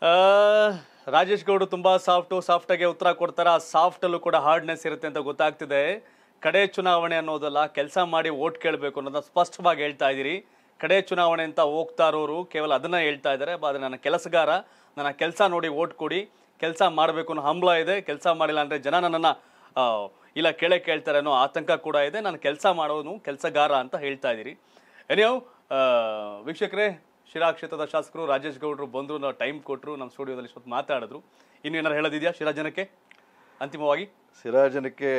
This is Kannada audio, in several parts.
ಆ, ರಾಜೇಶ್ ಗೌಡ್ರು ತುಂಬಾ ಸಾಫ್ಟು ಸಾಫ್ಟಾಗಿ ಉತ್ತರ ಕೊಡ್ತಾರೆ ಆ ಸಾಫ್ಟಲ್ಲೂ ಕೂಡ ಹಾರ್ಡ್ನೆಸ್ ಇರುತ್ತೆ ಅಂತ ಗೊತ್ತಾಗ್ತಿದೆ ಕಡೆ ಚುನಾವಣೆ ಅನ್ನೋದಲ್ಲ ಕೆಲಸ ಮಾಡಿ ಓಟ್ ಕೇಳಬೇಕು ಅನ್ನೋದನ್ನ ಸ್ಪಷ್ಟವಾಗಿ ಹೇಳ್ತಾ ಇದ್ದೀರಿ ಕಡೆ ಚುನಾವಣೆ ಅಂತ ಹೋಗ್ತಾ ಇರೋರು ಕೇವಲ ಅದನ್ನ ಹೇಳ್ತಾ ಇದ್ದಾರೆ ಆದರೆ ನನ್ನ ಕೆಲಸಗಾರ ನನ್ನ ಕೆಲಸ ನೋಡಿ ಓಟ್ ಕೊಡಿ ಕೆಲಸ ಮಾಡಬೇಕು ಅನ್ನೋ ಹಂಬಲ ಇದೆ ಕೆಲಸ ಮಾಡಿಲ್ಲ ಅಂದರೆ ಜನ ನನ್ನನ್ನು ಇಲ್ಲ ಕೇಳೇ ಕೇಳ್ತಾರೆ ಅನ್ನೋ ಆತಂಕ ಕೂಡ ಇದೆ ನಾನು ಕೆಲಸ ಮಾಡೋನು ಕೆಲಸಗಾರ ಅಂತ ಹೇಳ್ತಾ ಇದ್ದೀರಿ ಎನಿಯೋ ವೀಕ್ಷಕರೇ ಶಿರಾ ಕ್ಷೇತ್ರದ ಶಾಸಕರು ರಾಜೇಶ್ ಗೌಡ್ರು ಬಂದರು ನಾವು ಟೈಮ್ ಕೊಟ್ಟರು ನಮ್ಮ ಸ್ಟುಡಿಯೋದಲ್ಲಿ ಇಷ್ಟೊತ್ತು ಮಾತಾಡಿದ್ರು ಇನ್ನು ಏನಾರು ಹೇಳೋದಿದೆಯಾ ಶಿರಾ ಜನಕ್ಕೆ ಅಂತಿಮವಾಗಿ ಸಿರಾಜನಕ್ಕೆ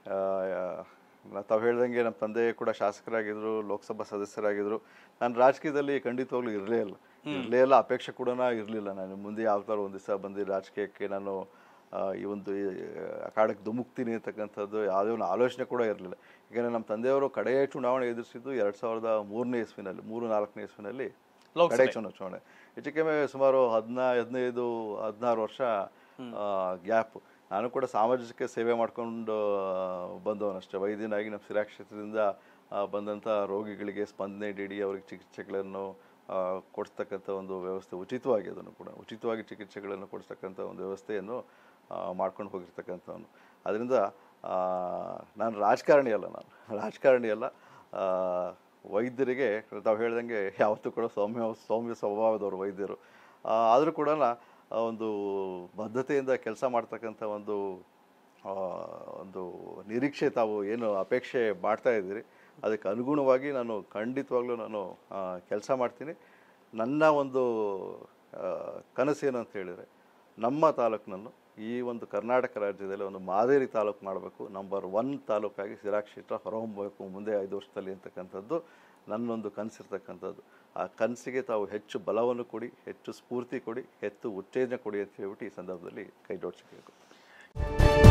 ತಾವು ಹೇಳ್ದಂಗೆ ನಮ್ಮ ತಂದೆ ಕೂಡ ಶಾಸಕರಾಗಿದ್ರು ಲೋಕಸಭಾ ಸದಸ್ಯರಾಗಿದ್ರು ನಾನು ರಾಜಕೀಯದಲ್ಲಿ ಖಂಡಿತವಾಗ್ಲೂ ಇರಲೇ ಇಲ್ಲ ಇರಲೇ ಇಲ್ಲ ಅಪೇಕ್ಷೆ ಕೂಡ ಇರಲಿಲ್ಲ ನಾನು ಮುಂದೆ ಯಾವ ಥರ ಒಂದು ದಿವಸ ಬಂದು ರಾಜಕೀಯಕ್ಕೆ ನಾನು ಆ, ಈ ಒಂದು ಈ, ಅಖಾಡಕ್ಕೆ ಧುಮುಕ್ತೀನಿ ಅಂತಕ್ಕಂಥದ್ದು ಯಾವುದೇ ಒಂದು ಆಲೋಚನೆ ಕೂಡ ಇರಲಿಲ್ಲ ಯಾಕಂದರೆ ನಮ್ಮ ತಂದೆಯವರು ಕಡೆಯ ಚುನಾವಣೆ ಎದುರಿಸಿದ್ದು ಎರಡು ಸಾವಿರದ ಮೂರನೇ ಇಸ್ವಿನಲ್ಲಿ ಮೂರು ನಾಲ್ಕನೇ ಇಸ್ವಿನಲ್ಲಿ ಲೋಕಸಭೆ. ಕಡೆ ಚುನಾವಣೆ ಚುನಾವಣೆ ಹೆಚ್ಚು ಕಮ್ಮಿ ಸುಮಾರು ಹದಿನಾ ಹದಿನೈದು ಹದಿನಾರು ವರ್ಷ ಗ್ಯಾಪ್ ನಾನು ಕೂಡ ಸಾಮಾಜಿಕ ಸೇವೆ ಮಾಡ್ಕೊಂಡು ಬಂದವನಷ್ಟೇ ವೈದ್ಯನಾಗಿ ನಮ್ಮ ಸಿರಾ ಕ್ಷೇತ್ರದಿಂದ ಆ, ಬಂದಂಥ ರೋಗಿಗಳಿಗೆ ಸ್ಪಂದನೆ ನೀಡಿ ಅವರಿಗೆ ಚಿಕಿತ್ಸೆಗಳನ್ನು ಆ, ಕೊಡಿಸ್ತಕ್ಕಂಥ ಒಂದು ವ್ಯವಸ್ಥೆ ಉಚಿತವಾಗಿ ಅದನ್ನು ಕೂಡ ಉಚಿತವಾಗಿ ಚಿಕಿತ್ಸೆಗಳನ್ನು ಕೊಡಿಸ್ತಕ್ಕಂಥ ಒಂದು ವ್ಯವಸ್ಥೆಯನ್ನು ಆ, ಮಾಡ್ಕೊಂಡು ಹೋಗಿರ್ತಕ್ಕಂಥವನು ಅದರಿಂದ ಆ, ನಾನು ರಾಜಕಾರಣಿ ಅಲ್ಲ ನಾನು ರಾಜಕಾರಣಿ ಅಲ್ಲ ಆ, ವೈದ್ಯರಿಗೆ ತಾವು ಹೇಳ್ದಂಗೆ ಯಾವತ್ತೂ ಕೂಡ ಸೌಮ್ಯ ಸೌಮ್ಯ ಸ್ವಭಾವದವರು ವೈದ್ಯರು ಆದರೂ ಕೂಡ ಆ ಒಂದು ಬದ್ಧತೆಯಿಂದ ಕೆಲಸ ಮಾಡ್ತಕ್ಕಂಥ ಒಂದು ಆ, ಒಂದು ನಿರೀಕ್ಷೆ ತಾವು ಏನು ಅಪೇಕ್ಷೆ ಮಾಡ್ತಾ ಇದ್ದೀರಿ ಅದಕ್ಕೆ ಅನುಗುಣವಾಗಿ ನಾನು ಖಂಡಿತವಾಗ್ಲೂ ನಾನು ಕೆಲಸ ಮಾಡ್ತೀನಿ ನನ್ನ ಒಂದು ಆ, ಕನಸೇನು ಅಂತ ಹೇಳಿದರೆ ನಮ್ಮ ತಾಲೂಕಿನನ್ನು ಈ ಒಂದು ಕರ್ನಾಟಕ ರಾಜ್ಯದಲ್ಲಿ ಒಂದು ಮಾದರಿ ತಾಲೂಕು ಮಾಡಬೇಕು ನಂಬರ್ ಒನ್ ತಾಲೂಕಾಗಿ ಸಿರಾ ಕ್ಷೇತ್ರ ಹೊರಹೊಮ್ಮಬೇಕು ಮುಂದೆ ಐದು ವರ್ಷದಲ್ಲಿ ಅಂತಕ್ಕಂಥದ್ದು ನನ್ನೊಂದು ಕನಸಿರ್ತಕ್ಕಂಥದ್ದು ಆ ಕನಸಿಗೆ ತಾವು ಹೆಚ್ಚು ಬಲವನ್ನು ಕೊಡಿ ಹೆಚ್ಚು ಸ್ಫೂರ್ತಿ ಕೊಡಿ ಹೆಚ್ಚು ಉತ್ತೇಜನ ಕೊಡಿ ಅಂತ ಹೇಳ್ಬಿಟ್ಟು ಈ ಸಂದರ್ಭದಲ್ಲಿ ಕೈ ಜೋಡಿಸಬೇಕು